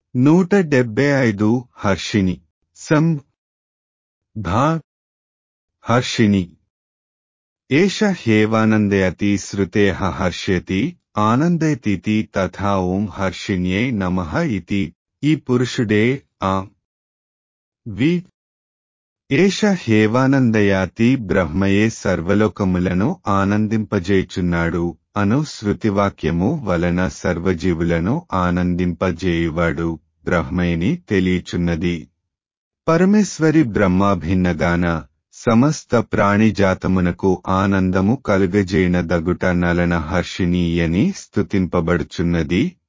నూట డెబ్బై ఐదు హర్షిణి సం ధా హర్షిణి ఏష హ్యేవానందయతి శ్రుతేః హర్ష్యతి ఆనందయతీతి తథా ఓం హర్షిణ్యే నమః ఇతి ఈ పురుషుడే ఆ వి ఏష హేవానందయాతి బ్రహ్మయే సర్వలోకములను ఆనందింపజేయుచున్నాడు అను శృతివాక్యము వలన సర్వజీవులను ఆనందింపజేయువాడు బ్రహ్మయని తెలియచున్నది పరమేశ్వరి బ్రహ్మాభిన్నగాన సమస్త ప్రాణిజాతమునకు ఆనందము కలుగజేయన దగుట నలన హర్షిణీయని స్తుతింపబడుచున్నది